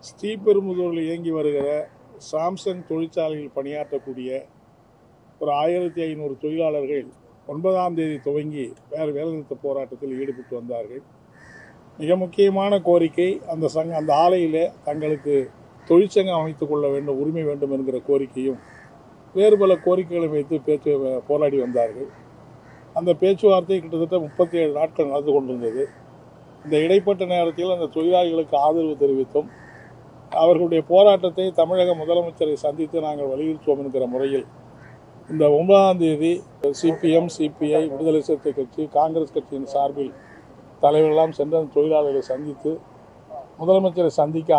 ஸ்ரீபெரும்புதூரில் இயங்கி வருகிற சாம்சங் தொழிற்சாலையில் பணியாற்றக்கூடிய ஒரு ஆயிரத்தி ஐநூறு தொழிலாளர்கள் ஒன்பதாம் தேதி துவங்கி வேறு வேலைநிறுத்த போராட்டத்தில் ஈடுபட்டு வந்தார்கள் மிக முக்கியமான கோரிக்கை அந்த சங்க அந்த ஆலையில் தங்களுக்கு தொழிற்சங்கம் அமைத்துக் கொள்ள வேண்டும் உரிமை வேண்டும் என்கிற கோரிக்கையும் வேறு பல கோரிக்கைகளை வைத்து பேச்சு போராடி வந்தார்கள் அந்த பேச்சுவார்த்தை கிட்டத்தட்ட முப்பத்தி ஏழு நாட்கள் நடந்து கொண்டிருந்தது இந்த இடைப்பட்ட நேரத்தில் அந்த தொழிலாளிகளுக்கு ஆதரவு தெரிவித்தும் அவர்களுடைய போராட்டத்தை தமிழக முதலமைச்சரை சந்தித்து நாங்கள் வலியுறுத்துவோம் என்கிற முறையில் இந்த ஒன்பதாம் தேதி சிபிஎம் சிபிஐ விடுதலை சிறுத்தை கட்சி காங்கிரஸ் கட்சியின் சார்பில் தலைவர்களெல்லாம் சென்று அந்த தொழிலாளர்களை சந்தித்து முதலமைச்சரை சந்திக்க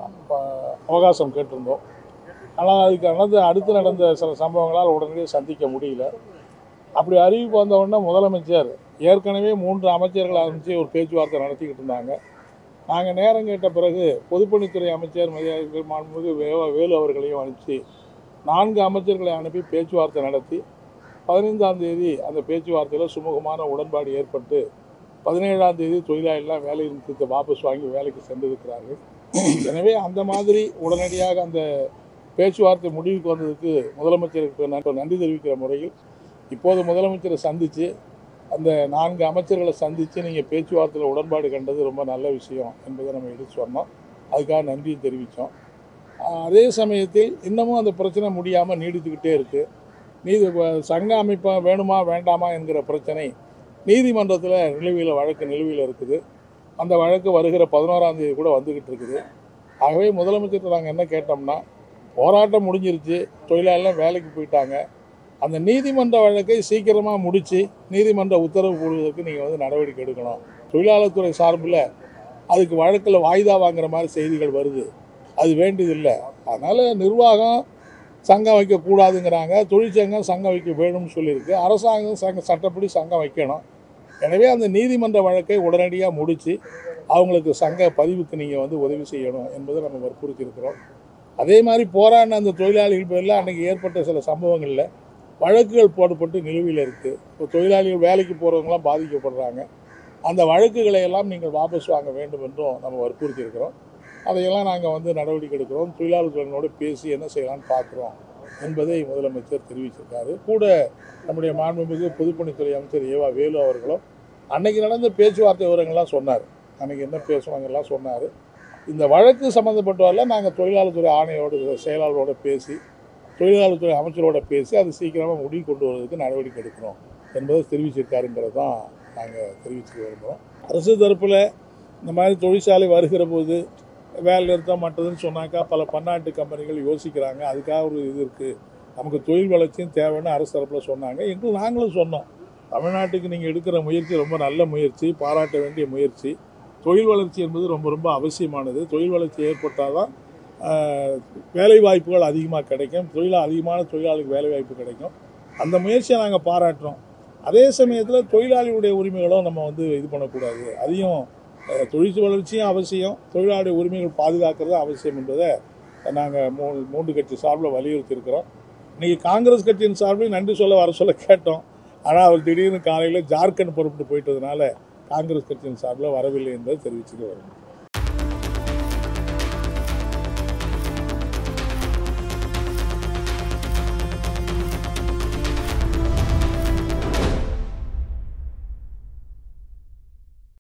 அ- அவகாசம் கேட்டிருந்தோம் ஆனால் அதுக்கு நடந்த அடுத்து நடந்த சில சம்பவங்களால் உடனடியாக சந்திக்க முடியல அப்படி அறிவிப்பு வந்த உடனே முதலமைச்சர் ஏற்கனவே மூன்று அமைச்சர்கள் ஆரம்பித்து ஒரு பேச்சுவார்த்தை நடத்திக்கிட்டு இருந்தாங்க நாங்கள் நேரம் கேட்ட பிறகு பொதுப்பணித்துறை அமைச்சர் மரியாதை மாண்புமிகு வே- வேலு அவர்களையும் அனுப்பிச்சு நான்கு அமைச்சர்களை அனுப்பி பேச்சுவார்த்தை நடத்தி பதினைந்தாம் தேதி அந்த பேச்சுவார்த்தையில் சுமூகமான உடன்பாடு ஏற்பட்டு பதினேழாம் தேதி தொழிலாளர்லாம் வேலை நிறுத்தத்தை வாபஸ் வாங்கி வேலைக்கு சென்றிருக்கிறார்கள் எனவே அந்த மாதிரி உடனடியாக அந்த பேச்சுவார்த்தை முடிவுக்கு வந்ததுக்கு முதலமைச்சருக்கு நன்~ நன்றி தெரிவிக்கிற முறையில் இப்போது முதலமைச்சரை சந்தித்து அந்த நான்கு அமைச்சர்களை சந்தித்து நீங்கள் பேச்சுவார்த்தையில் உடன்பாடு கண்டது ரொம்ப நல்ல விஷயம் என்பதை நம்ம எடுத்து சொன்னோம் அதுக்காக நன்றி தெரிவித்தோம் அதே சமயத்தில் இன்னமும் அந்த பிரச்சனை முடியாமல் நீடித்துக்கிட்டே இருக்குது நீதி சங்க அமைப்பா வேணுமா வேண்டாமா என்கிற பிரச்சனை நீதிமன்றத்தில் நிலுவையில் வழக்கு நிலுவையில் இருக்குது அந்த வழக்கு வருகிற பதினோராம் தேதி கூட வந்துக்கிட்டு இருக்குது ஆகவே முதலமைச்சர்கிட்ட நாங்கள் என்ன கேட்டோம்னா போராட்டம் முடிஞ்சிருச்சு தொழிலாளர்லாம் வேலைக்கு போயிட்டாங்க அந்த நீதிமன்ற வழக்கை சீக்கிரமாக முடித்து நீதிமன்ற உத்தரவு போடுவதற்கு நீங்கள் வந்து நடவடிக்கை எடுக்கணும் தொழிலாளர் துறை சார்பில் அதுக்கு வழக்கில் வாய்தா வாங்குற மாதிரி செய்திகள் வருது அது வேண்டியதில்லை அதனால் நிர்வாகம் சங்கம் வைக்கக்கூடாதுங்கிறாங்க தொழிற்சங்கம் சங்கம் வைக்க வேணும்னு சொல்லியிருக்கு அரசாங்கம் சங்க சட்டப்படி சங்கம் வைக்கணும் எனவே அந்த நீதிமன்ற வழக்கை உடனடியாக முடித்து அவங்களுக்கு சங்க பதிவுக்கு நீங்கள் வந்து உதவி செய்யணும் என்பதை நம்ம வற்புறுத்தியிருக்கிறோம் அதே மாதிரி போராடின அந்த தொழிலாளிகள் பேரில் அன்றைக்கி ஏற்பட்ட சில சம்பவங்களில் வழக்குகள் போடப்பட்டு நிலுவையில் இருக்குது இப்போ தொழிலாளிகள் வேலைக்கு போகிறவங்களாம் பாதிக்கப்படுறாங்க அந்த வழக்குகளை எல்லாம் நீங்கள் வாபஸ் வாங்க வேண்டும் என்றும் நம்ம வற்புறுத்தியிருக்கிறோம் அதையெல்லாம் நாங்கள் வந்து நடவடிக்கை எடுக்கிறோம் தொழிலாளர்களோடு பேசி என்ன செய்யலாம்னு பார்க்குறோம் என்பதை முதலமைச்சர் தெரிவிச்சிருக்காரு கூட நம்முடைய மாண்புமிகு பொதுப்பணித்துறை அமைச்சர் ஏவா வேலு அவர்களும் அன்னைக்கு நடந்த பேச்சுவார்த்தை விவரங்கள்லாம் சொன்னார் அன்னைக்கு என்ன பேசுவாங்கலாம் சொன்னார் இந்த வழக்கு சம்மந்தப்பட்டவரில் நாங்கள் தொழிலாளர் துறை ஆணையோடு செயலாளரோட பேசி தொழிலாளர் துறை அமைச்சரோட பேசி அது சீக்கிரமாக முடிவு கொண்டு வருவதற்கு நடவடிக்கை எடுக்கிறோம் என்பதை தெரிவிச்சிருக்காருங்கிறது தான் நாங்கள் தெரிவிச்சுக்க விரும்புகிறோம் அரசு தரப்பில் இந்த மாதிரி தொழிற்சாலை வருகிற போது வேலை நிறுத்தம் மற்றதுன்னு சொன்னாக்கா பல பன்னாட்டு கம்பெனிகள் யோசிக்கிறாங்க அதுக்காக ஒரு இது இருக்குது நமக்கு தொழில் வளர்ச்சியும் தேவைன்னு அரசு தரப்பில் சொன்னாங்க எங்களுக்கு நாங்களும் சொன்னோம் தமிழ்நாட்டுக்கு நீங்கள் எடுக்கிற முயற்சி ரொம்ப நல்ல முயற்சி பாராட்ட வேண்டிய முயற்சி தொழில் வளர்ச்சி என்பது ரொம்ப ரொம்ப அவசியமானது தொழில் வளர்ச்சி ஏற்பட்டால் தான் ஆஹ், வேலை வாய்ப்புகள் அதிகமாக கிடைக்கும் தொழில் அதிகமான தொழிலாளருக்கு வேலை வாய்ப்பு கிடைக்கும் அந்த முயற்சியை நாங்கள் பாராட்டுறோம் அதே சமயத்தில் தொழிலாளியுடைய உரிமைகளும் நம்ம வந்து இது பண்ணக்கூடாது அதையும் அஹ், தொழில் வளர்ச்சியும் அவசியம் தொழிலாளருடைய உரிமைகள் பாதுகாக்கிறது அவசியம் என்பதை நாங்கள் மூ மூன்று கட்சி சார்பில் வலியுறுத்தி இருக்கிறோம் இன்றைக்கி காங்கிரஸ் கட்சியின் சார்பில் நன்றி சொல்ல வர சொல்ல கேட்டோம் ஆனால் அவர் திடீர்னு காலையில் ஜார்க்கண்ட் புறப்பட்டு போயிட்டதுனால காங்கிரஸ் கட்சியின் சார்பில் வரவில்லை என்பதை தெரிவிச்சுட்டு வரோம்